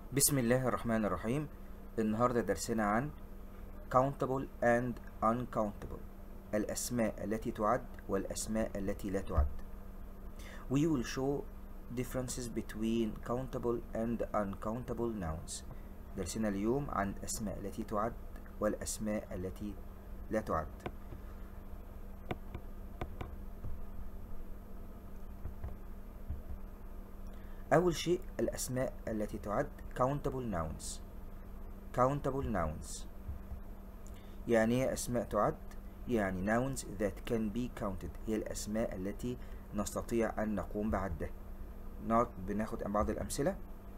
بسم الله الرحمن الرحيم النهاردة درسنا عن countable and uncountable الأسماء التي تعد والأسماء التي لا تعد We will show differences between countable and uncountable nouns درسنا اليوم عن الأسماء التي تعد والأسماء التي لا تعد أول شيء الأسماء التي تعد countable nouns countable nouns يعني ايه أسماء تعد؟ يعني nouns that can be counted هي الأسماء التي نستطيع أن نقوم بعدها نقعد بناخد بعض الأمثلة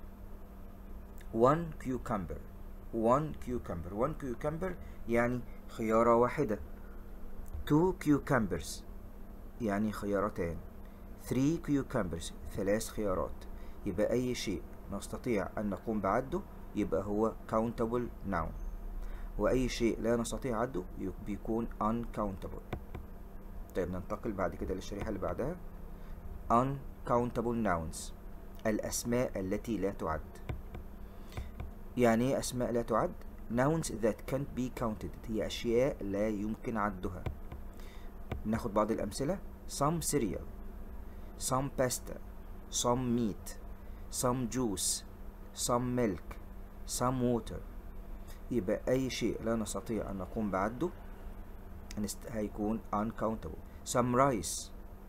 one cucumber one cucumber one cucumber يعني خيارة واحدة two cucumbers يعني خيارتان three cucumbers ثلاث خيارات يبقى أي شيء نستطيع أن نقوم بعده يبقى هو countable noun وأي شيء لا نستطيع عده بيكون uncountable طيب ننتقل بعد كده للشريحة اللي بعدها uncountable nouns الأسماء التي لا تعد يعني ايه أسماء لا تعد؟ nouns that can't be counted هي أشياء لا يمكن عدها ناخد بعض الأمثلة some cereal some pasta some meat some juice some milk some water يبقى أي شيء لا نستطيع أن نقوم بعده هيكون uncountable some rice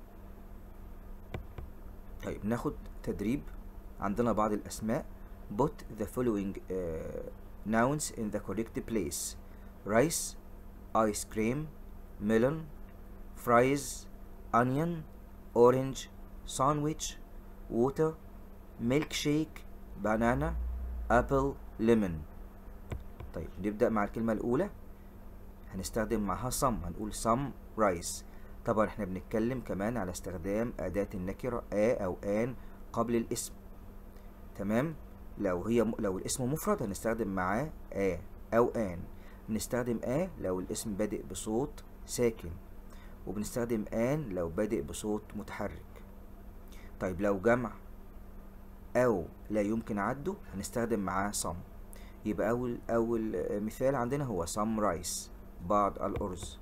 طيب ناخد تدريب عندنا بعض الأسماء put the following uh, nouns in the correct place rice ice cream melon fries onion orange sandwich water milkshake banana apple lemon طيب نبدأ مع الكلمة الأولى هنستخدم معها some هنقول some rice طبعا احنا بنتكلم كمان على استخدام أداة النكرة a أو an قبل الاسم تمام لو هي لو الاسم مفرد هنستخدم معاه a أو an بنستخدم a لو الاسم بادئ بصوت ساكن وبنستخدم an لو بادئ بصوت متحرك طيب لو جمع أو لا يمكن عده هنستخدم معاه some يبقى أول أول مثال عندنا هو some rice بعض الأرز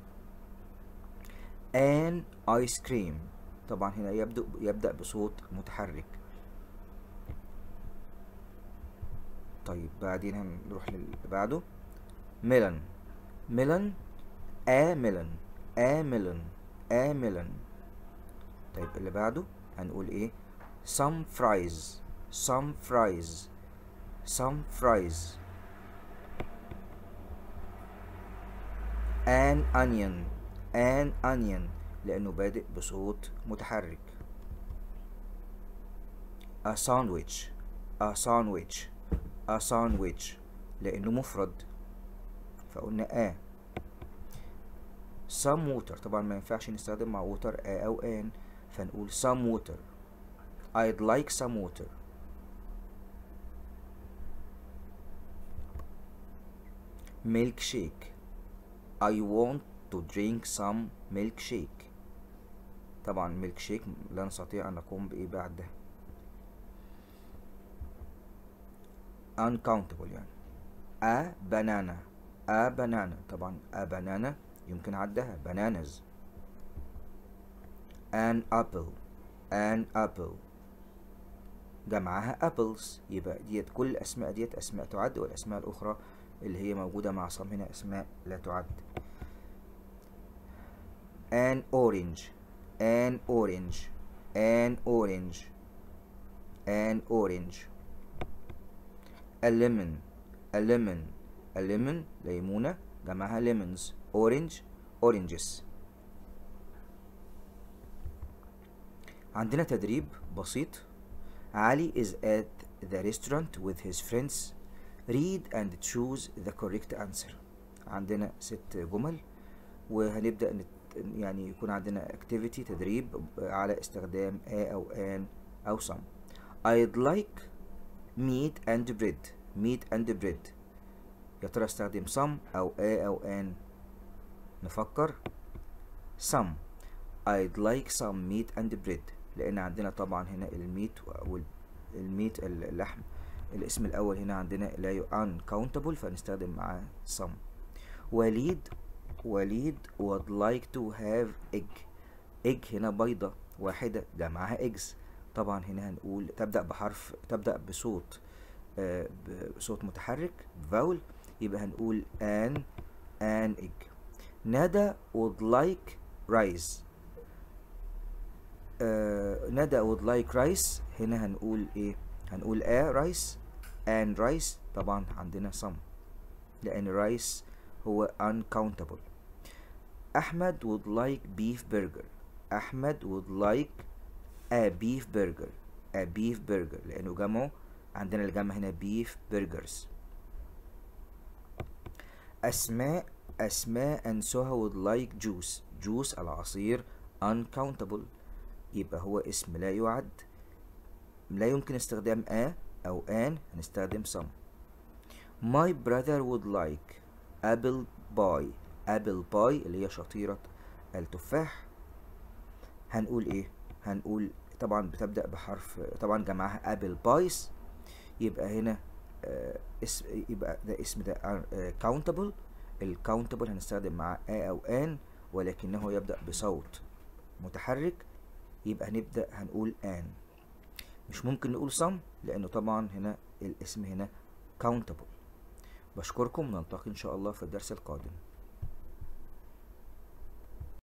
an ice cream طبعا هنا يبدأ يبدأ بصوت متحرك طيب بعدين هنروح للي بعده melon melon a melon a melon a melon طيب اللي بعده هنقول ايه some fries some fries some fries an onion an onion لأنه بادئ بصوت متحرك a sandwich a sandwich a sandwich لأنه مفرد فقلنا a some water طبعا ما ينفعش نستخدم مع water a أو an فنقول some water I'd like some water milkshake I want to drink some milkshake طبعا milkshake لا نستطيع أن نقوم بإيه بعده uncountable يعني a banana a banana طبعا a banana يمكن عدها bananas an apple an apple جمعها apples يبقى ديت كل الأسماء ديت أسماء تعد والأسماء الأخرى اللي هي موجودة مع صم هنا أسماء لا تعد an orange an orange an orange an orange a lemon a lemon a lemon ليمونة جمعها lemons orange oranges عندنا تدريب بسيط علي is at the restaurant with his friends read and choose the correct answer عندنا ست جمل وهنبدأ نت يعني يكون عندنا activity تدريب على استخدام a أو an أو some I'd like meat and bread meat and bread يا ترى استخدم some أو a أو an نفكر some I'd like some meat and bread لأن عندنا طبعا هنا الميت والميت اللحم الاسم الأول هنا عندنا لا ي- uncountable فنستخدم معاه some وليد وليد would like to have egg egg هنا بيضة واحدة جمعها eggs طبعا هنا هنقول تبدأ بحرف تبدأ بصوت آه، بصوت متحرك vowel يبقى هنقول an an egg ندى would like rice آه ندى would like rice هنا هنقول ايه هنقول a rice and rice طبعا عندنا some لأن rice هو uncountable أحمد would like beef burger أحمد would like a beef burger a beef burger لأنه جمعه عندنا الجمع هنا beef burgers أسماء أسماء and سهى would like juice juice العصير uncountable يبقى هو اسم لا يعد لا يمكن استخدام a أو an هنستخدم some My brother would like apple pie apple pie اللي هي شطيرة التفاح هنقول ايه هنقول طبعا بتبدأ بحرف طبعا جمعها apple pies يبقى هنا آه اسم يبقى ده اسم ده آه countable الكاونتبل هنستخدم معاه a او an ولكنه يبدأ بصوت متحرك يبقى هنبدأ هنقول an مش ممكن نقول some لأنه طبعا هنا الاسم هنا countable بشكركم نلتقي إن شاء الله في الدرس القادم